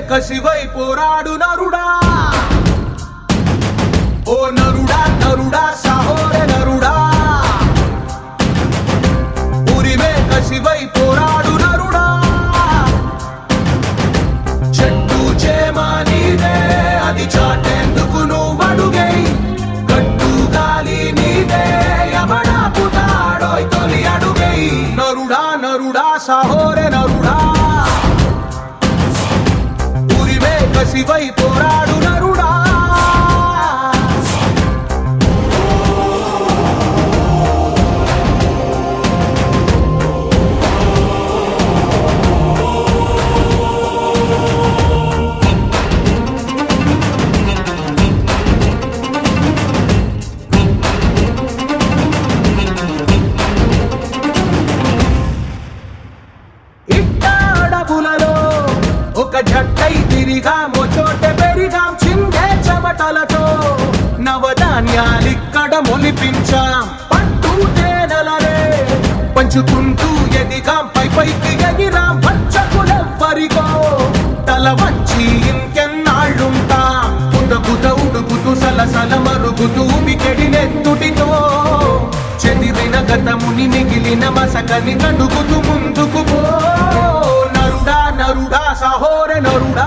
కసివై పోరాడు నరుడా ఓ నరుడా నరుడా సహోర నరుడా ఉరిమే కసివై పోరాడు నరుడా చెట్టు చేమ నీదే అది చాటేందుకు నువ్వు అడుగై గట్టు గాలి నీదే ఎవడాపుతాడోయ్ తొలి అడుగై నరుడా నరుడా సహోరే నరుడా ఉరిమే కసివై పోరాడు నరుడా ఇట్టాడపులలో ఒక జట్టై తిరిగాం ఓ చోట పెరిగాం చిందే చెమటలతో నవధాన్యాలిక్కడ మొలిపించాం పట్టు తేనెలనే పంచుకుంటూ ఎదిగాం పై పైకి ఎగిరాం పచ్చకులెవ్వరికో తల వంచి ఇంకెన్నాళ్ళుంటాం పుటపుట ఉడుకుతూ సలసల మరుగుతూ మికెడినెత్తుటితో చెదిరిన గతముని మిగిలిన మసకని కడుగుతూ ముందుకు పో నరుడా నరుడా సహోర నరుడా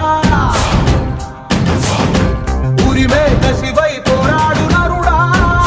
ఉరిమే కసివై పోరాడు నరుడా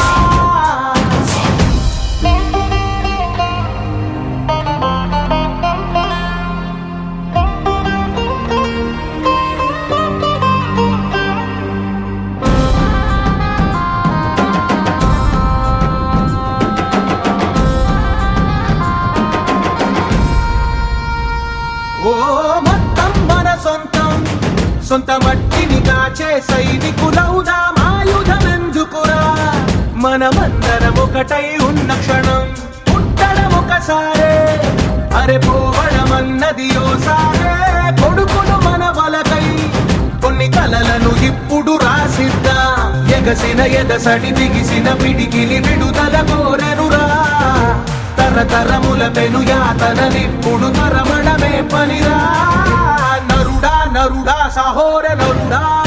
ఓ మొత్తం మన సొంతం సొంత మట్టిని కాచే సైనికులవుదా ఆయుధమెందుకురా మనమందరం ఒకటై ఉన్న క్షణం పుట్టడం ఒకసారే అరే పోవడం అన్నది ఓసారే కొడుకులు మన వలకై కొన్ని కలలను ఇప్పుడు రాసిద్దా ఎగసిన ఎదసడి దిగిసిన పిడికిలి విడుదల కోరెనురా తరతరముల పెను యాతననిప్పుడు తరమడమే పనిరా నరుడా నరుడా సహోర నరుడా